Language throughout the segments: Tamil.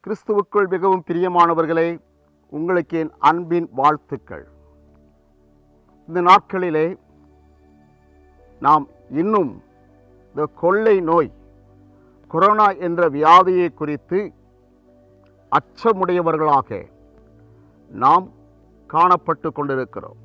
கிறிஸ்துவுக்குள் மிகவும் பிரியமானவர்களே உங்களுக்கு என் அன்பின் வாழ்த்துக்கள் இந்த நாட்களிலே நாம் இன்னும் இந்த கொள்ளை நோய் கொரோனா என்ற வியாதியை குறித்து அச்சமுடையவர்களாக நாம் காணப்பட்டு கொண்டிருக்கிறோம்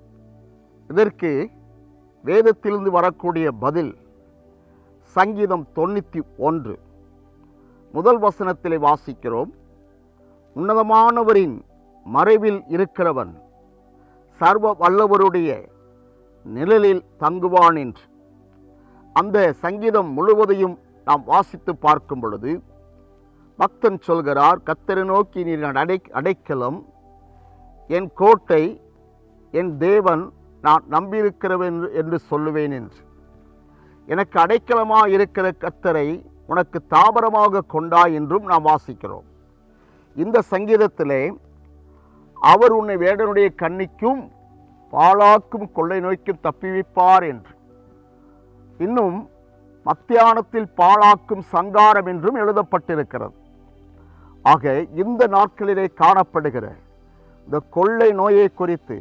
இதற்கு வேதத்திலிருந்து வரக்கூடிய பதில் சங்கீதம் தொண்ணூற்றி ஒன்று முதல் வசனத்திலே வாசிக்கிறோம் உன்னதமானவரின் மறைவில் இருக்கிறவன் சர்வ வல்லவருடைய நிழலில் தங்குவான் என்று அந்த சங்கீதம் முழுவதையும் நாம் வாசித்து பார்க்கும் பொழுது பக்தன் சொல்கிறார் கத்தரை நோக்கி நீர் அடை அடைக்கலம் என் கோட்டை என் தேவன் நான் நம்பியிருக்கிறவன் என்று சொல்லுவேன் என்று எனக்கு அடைக்கலமாக இருக்கிற கத்தரை உனக்கு தாபரமாக கொண்டா என்றும் நாம் வாசிக்கிறோம் இந்த சங்கீதத்திலே அவர் உன்னை வேடனுடைய கண்ணிக்கும் பாழாக்கும் கொள்ளை நோய்க்கும் தப்பிவிப்பார் என்று இன்னும் மத்தியானத்தில் பாழாக்கும் சங்காரம் என்றும் எழுதப்பட்டிருக்கிறது ஆக இந்த நாட்களிலே காணப்படுகிற இந்த கொள்ளை நோயை குறித்து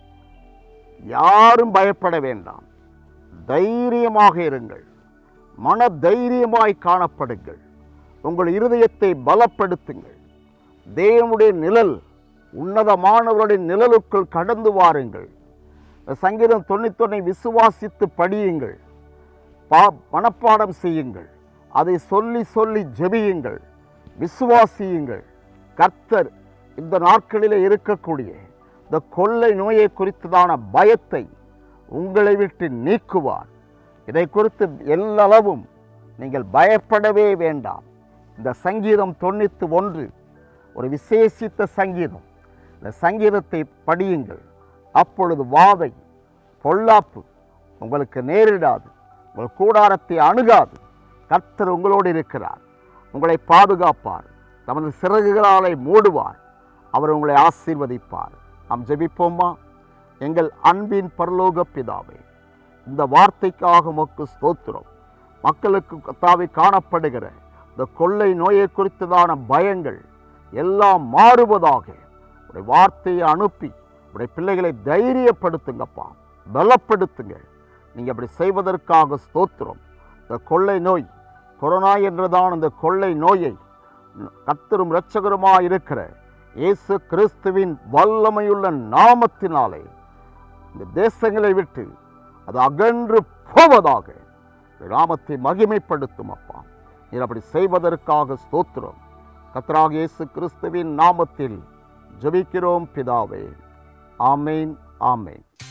யாரும் பயப்பட வேண்டாம் தைரியமாக இருங்கள் மன தைரியமாய் காணப்படுங்கள் உங்கள் இருதயத்தை பலப்படுத்துங்கள் தேவனுடைய நிழல் உன்னதமானவருடைய நிழலுக்குள் கடந்து வாருங்கள் சங்கீதம் தொண்ணூத்தொன்னை விசுவாசித்து படியுங்கள் பா மனப்பாடம் செய்யுங்கள் அதை சொல்லி சொல்லி ஜெபியுங்கள் விசுவாசியுங்கள் கர்த்தர் இந்த நாட்களிலே இருக்கக்கூடிய இந்த கொள்ளை நோயை குறித்ததான பயத்தை உங்களை விட்டு நீக்குவார் இதை குறித்து எல்லளவும் நீங்கள் பயப்படவே வேண்டாம் இந்த சங்கீதம் தொண்ணூற்றி ஒன்று ஒரு விசேஷித்த சங்கீதம் இந்த சங்கீதத்தை படியுங்கள் அப்பொழுது வாதை பொல்லாப்பு உங்களுக்கு நேரிடாது உங்கள் கூடாரத்தை அணுகாது கர்த்தர் உங்களோடு இருக்கிறார் உங்களை பாதுகாப்பார் தமது சிறகுகளாலே மூடுவார் அவர் உங்களை ஆசீர்வதிப்பார் நாம் ஜெபிப்போமா எங்கள் அன்பின் பரலோக பிதாவே இந்த வார்த்தைக்காக உமக்கு ஸ்தோத்திரம் மக்களுக்கு கத்தாவை காணப்படுகிற இந்த கொள்ளை நோயை குறித்ததான பயங்கள் எல்லாம் மாறுவதாக உடைய வார்த்தையை அனுப்பி உடைய பிள்ளைகளை தைரியப்படுத்துங்கப்பா பலப்படுத்துங்க நீங்கள் அப்படி செய்வதற்காக ஸ்தோத்திரம் இந்த கொள்ளை நோய் கொரோனா என்றதான இந்த கொள்ளை நோயை கத்தரும் இரட்சகருமாய் இருக்கிற இயேசு கிறிஸ்துவின் வல்லமையுள்ள நாமத்தினாலே இந்த தேசங்களை விட்டு அது அகன்று போவதாக இந்த நாமத்தை மகிமைப்படுத்தும் அப்பா நீர் அப்படி செய்வதற்காக ஸ்தோத்திரம் கத்தராக இயேசு கிறிஸ்துவின் நாமத்தில் ஜெபிக்கிறோம் பிதாவே ஆமேன் ஆமேன்